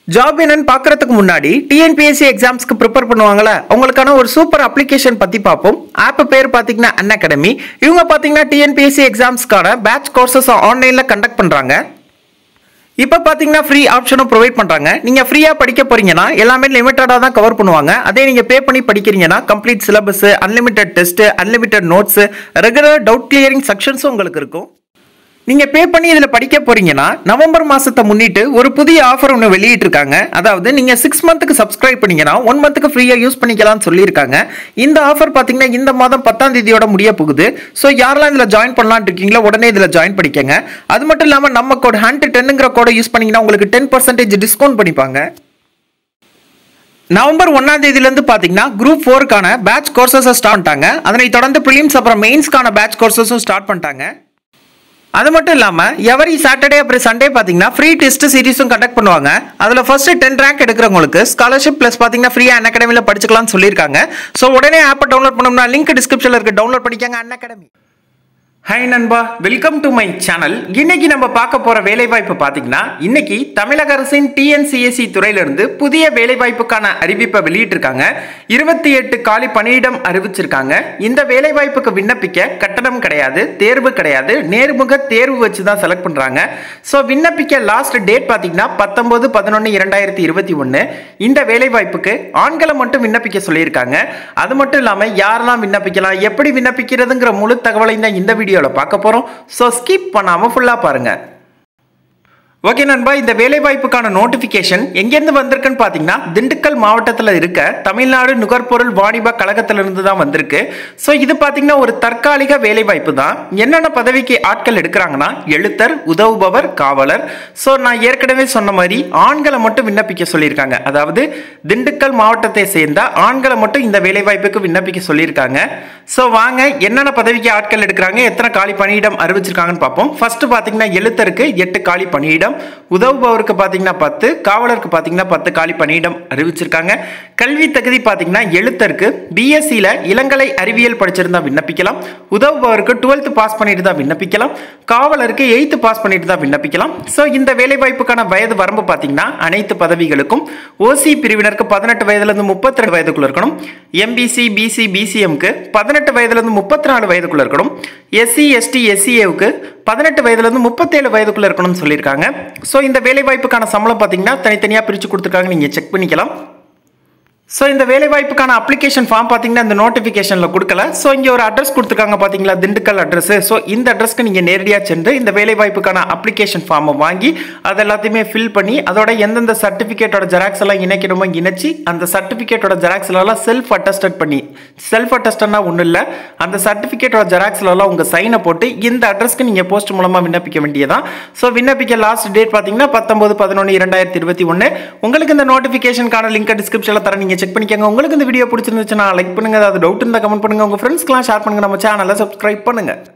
job என்னன்னு பார்க்கறதுக்கு முன்னாடி டிஎன்பிஎஸ்சி எக்ஸாம்ஸ்க்கு ப்ரிப்பேர் பண்ணுவாங்கல்ல அவங்களுக்கான ஒரு சூப்பர் அப்ளிகேஷன் பற்றி பார்ப்போம் ஆப் பேர் பார்த்தீங்கன்னா அன் அகாடமி இவங்க பார்த்தீங்கன்னா டிஎன்பிஎஸ்சி எக்ஸாம்ஸ்க்கான பேட்ச் கோர்சஸ் ஆன்லைனில் கண்டக்ட் பண்ணுறாங்க இப்போ பார்த்தீங்கன்னா ஃப்ரீ ஆப்ஷனும் ப்ரொவைட் பண்ணுறாங்க நீங்கள் ஃப்ரீயாக படிக்க போறீங்கன்னா எல்லாமே லிமிட்டடாக தான் கவர் பண்ணுவாங்க அதே நீங்கள் பே பண்ணி படிக்கிறீங்கன்னா complete syllabus unlimited test unlimited notes regular doubt clearing செக்ஷன்ஸும் உங்களுக்கு இருக்கும் நீங்கள் பே பண்ணி இதில் படிக்க போறீங்கன்னா நவம்பர் மாசத்தை முன்னிட்டு ஒரு புதிய ஆஃபர் ஒன்று வெளியிட்டிருக்காங்க அதாவது நீங்கள் சிக்ஸ் மந்த்துக்கு சப்ஸ்கிரைப் பண்ணீங்கன்னா ஒன் மந்த்துக்கு ஃப்ரீயாக யூஸ் பண்ணிக்கலாம்னு சொல்லியிருக்காங்க இந்த ஆஃபர் பார்த்தீங்கன்னா இந்த மாதம் பத்தாம் தேதியோட முடிய போகுது ஸோ யாரெல்லாம் இதில் ஜாயின் பண்ணலாம்னு இருக்கீங்களோ உடனே இதில் ஜாயின் பண்ணிக்கங்க அது மட்டும் இல்லாமல் நம்ம கோட் ஹண்ட் டென்னுங்கிற கோடை யூஸ் பண்ணீங்கன்னா உங்களுக்கு டென் பர்சன்டேஜ் டிஸ்கவுண்ட் பண்ணிப்பாங்க நவம்பர் ஒன்னாம் தேதியிலேருந்து பார்த்தீங்கன்னா குரூப் ஃபோருக்கான பேட்ச் கோர்சஸை ஸ்டார்ட் பண்ணிட்டாங்க அதனை தொடர்ந்து ப்ரிலிம்ஸ் அப்புறம் மெயின்ஸ்க்கான பேட்ச் கோர்சஸும் ஸ்டார்ட் பண்ணிட்டாங்க அது மட்டும் இல்லாமல் எவரி சாட்டர்டே அப்புறம் சண்டே பார்த்தீங்கன்னா ஃப்ரீ டெஸ்ட் சீரிஸும் கண்டக்ட் பண்ணுவாங்க அதில் ஃபர்ஸ்ட் டென் ரேங்க் எடுக்கிறவங்களுக்கு ஸ்காலர்ஷிப் ப்ளஸ் பார்த்தீங்கன்னா ஃப்ரீயாக அன் அகாடமியில் படிச்சுக்கலாம்னு சொல்லியிருக்காங்க ஸோ உடனே ஆப்பை டவுன்லோட் பண்ணோம்னா லிங்க் டிஸ்கிரிப்ஷனில் இருக்கு டவுன்லோட் பண்ணிக்கங்க அன் அகாடமி ஹாய் நண்பா வெல்கம் டு மை சேனல் இன்னைக்கு நம்ம பார்க்க போற வேலைவாய்ப்பு பார்த்தீங்கன்னா இன்னைக்கு தமிழக அரசின் டிஎன்சிஎஸ்சி துறையிலிருந்து புதிய வேலைவாய்ப்புக்கான அறிவிப்பை வெளியிட்டிருக்காங்க இருபத்தி எட்டு காலி பணியிடம் அறிவிச்சிருக்காங்க இந்த வேலைவாய்ப்புக்கு விண்ணப்பிக்க கட்டணம் கிடையாது தேர்வு கிடையாது நேர்முக தேர்வு வச்சு தான் செலக்ட் பண்றாங்க ஸோ விண்ணப்பிக்க லாஸ்ட் டேட் பார்த்தீங்கன்னா பத்தொன்பது பதினொன்று இரண்டாயிரத்தி இருபத்தி ஒன்று இந்த வேலைவாய்ப்புக்கு ஆண்களை மட்டும் விண்ணப்பிக்க சொல்லியிருக்காங்க அது மட்டும் இல்லாமல் யாரெல்லாம் விண்ணப்பிக்கலாம் எப்படி விண்ணப்பிக்கிறதுங்கிற முழு தகவலையும் தான் இந்த வீடியோவில் பார்க்க போகிறோம் ஸோ ஸ்கிப் பண்ணாமல் ஃபுல்லாக பாருங்கள் ஓகே நண்பா இந்த வேலைவாய்ப்புக்கான நோட்டிஃபிகேஷன் எங்கேருந்து வந்திருக்குன்னு பார்த்தீங்கன்னா திண்டுக்கல் மாவட்டத்தில் இருக்க தமிழ்நாடு நுகர்பொருள் வாணிப கழகத்திலிருந்து தான் வந்திருக்கு ஸோ இது பார்த்தீங்கன்னா ஒரு தற்காலிக வேலைவாய்ப்பு தான் என்னென்ன பதவிக்கு ஆட்கள் எடுக்கிறாங்கன்னா எழுத்தர் உதவுபவர் காவலர் ஸோ நான் ஏற்கனவே சொன்ன மாதிரி ஆண்களை மட்டும் விண்ணப்பிக்க சொல்லியிருக்காங்க அதாவது திண்டுக்கல் மாவட்டத்தை சேர்ந்த ஆண்களை மட்டும் இந்த வேலைவாய்ப்புக்கு விண்ணப்பிக்க சொல்லியிருக்காங்க ஸோ வாங்க என்னென்ன பதவிக்கு ஆட்கள் எடுக்கிறாங்க எத்தனை காலி பணியிடம் அறிவிச்சிருக்காங்கன்னு பார்ப்போம் ஃபர்ஸ்ட் பார்த்தீங்கன்னா எழுத்தருக்கு எட்டு காலி பணியிடம் உதவுபவருக்கு பார்த்தீங்கன்னா பத்து காவலருக்கு பார்த்தீங்கன்னா பத்து காலி பணியிடம் அறிவிச்சிருக்காங்க கல்வி தகுதி பார்த்தீங்கன்னா எழுத்தருக்கு பிஎஸ்சியில் இளங்கலை அறிவியல் படிச்சிருந்தா விண்ணப்பிக்கலாம் உதவுபவருக்கு டுவெல்த் பாஸ் பண்ணிட்டு தான் விண்ணப்பிக்கலாம் காவலருக்கு எயித்து பாஸ் பண்ணிட்டு தான் விண்ணப்பிக்கலாம் ஸோ இந்த வேலைவாய்ப்புக்கான வயது வரம்பு பார்த்தீங்கன்னா அனைத்து பதவிகளுக்கும் ஓசி பிரிவினருக்கு பதினெட்டு வயதுலேருந்து முப்பத்தி ரெண்டு வயதுக்குள்ள இருக்கணும் எம்பிசி பிசி பிசிஎம்க்கு பதினெட்டு வயதுலேருந்து முப்பத்தி நாலு வயதுக்குள்ள இருக்கணும் எஸ்சி எஸ்டி எஸ்சிஏவுக்கு பதினெட்டு வயதுலேருந்து முப்பத்தேழு வயதுக்குள்ள இருக்கணும்னு சொல்லியிருக்காங்க ஸோ இந்த வேலைவாய்ப்புக்கான சம்பளம் பார்த்தீங்கன்னா தனித்தனியாக பிரித்து கொடுத்துருக்காங்க நீங்கள் செக் பண்ணிக்கலாம் ஸோ இந்த வேலைவாய்ப்புக்கான அப்ளிகேஷன் ஃபார்ம் பார்த்தீங்கன்னா இந்த நோட்டிஃபிகேஷனில் கொடுக்கல ஸோ இங்கே ஒரு அட்ரஸ் கொடுத்துருக்காங்க பார்த்தீங்களா திண்டுக்கல் அட்ரஸ் ஸோ இந்த அட்ரஸ்க்கு நீங்கள் நேரடியாக சென்று இந்த வேலைவாய்ப்புக்கான அப்ளிகேஷன் ஃபார்மை வாங்கி அது எல்லாத்தையுமே ஃபில் பண்ணி அதோட எந்தெந்த சர்டிஃபிகேட்டோட ஜெராக்ஸ் எல்லாம் இணைக்கணுமோ இணைச்சி அந்த சர்டிஃபிகேட்டோட ஜெராக்ஸ் எல்லாம் செல்ஃப் அட்டஸ்டட் பண்ணி செல்ஃப் அட்டஸ்டட்னா ஒன்றும் இல்லை அந்த சர்டிஃபிகேட்டோட ஜெராக்ஸ்லாம் உங்கள் சைனை போட்டு இந்த அட்ரஸ்க்கு நீங்கள் போஸ்ட் மூலமாக விண்ணப்பிக்க வேண்டியதான் ஸோ விண்ணப்பிக்க லாஸ்ட் டேட் பார்த்தீங்கன்னா பத்தொன்பது பதினொன்று இரண்டாயிரத்தி இருபத்தி ஒன்று உங்களுக்கு இந்த நோட்டிஃபிகேஷனுக்கான லிங்க் டிஸ்கிரிப்ஷனில் தர நீங்கள் செக் பண்ணிக்கோங்க உங்களுக்கு இந்த வீடியோ பிடிச்சிருந்துச்சுன்னா லைக் பண்ணுங்க ஏதாவது டவுட் இருந்தால் கமெண்ட் பண்ணுங்க உங்க ஃப்ரெண்ட்ஸ்க்குலாம் ஷேர் பண்ணுங்க நம்ம சேனலை சப்ஸ்கிரைப் பண்ணுங்க